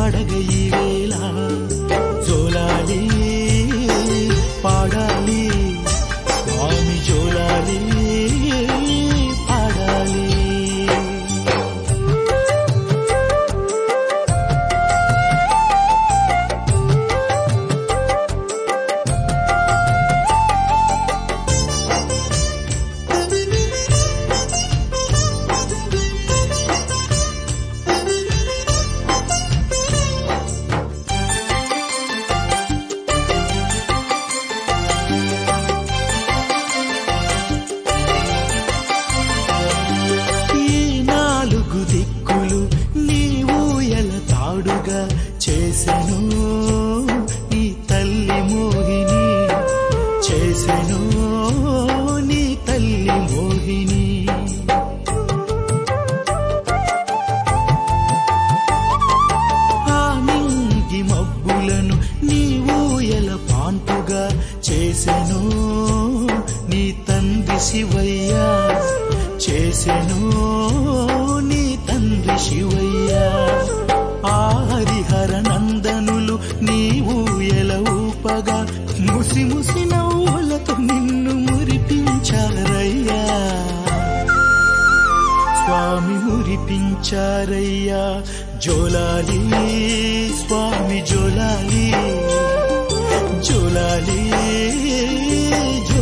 పాడగ ఈ వేళ జోలాలి పాడాలి స్వామి జోలాలి పాడాలి ఈ నాలుగు దిక్కులు నీవు ఎల తాడుగా చేసెను నీ తల్లి మోహిని చేసెను నీ తల్లి మోహిని ఆ నింగి మబ్బులను నీవు ఎల పాన్పుగా చేసెను నీ తండ్రి శివయ్య చేసెను నీ తండ్రి శివయ్య ఆ హరిహర నందనులు నీవు ఎల ఊపగా ముసి ముసి నవ్వులతో నిన్ను మురిపించారయ్యా స్వామి మురిపించారయ్యా జోలాలి స్వామి జోలాలి జోలాలి జోలాలి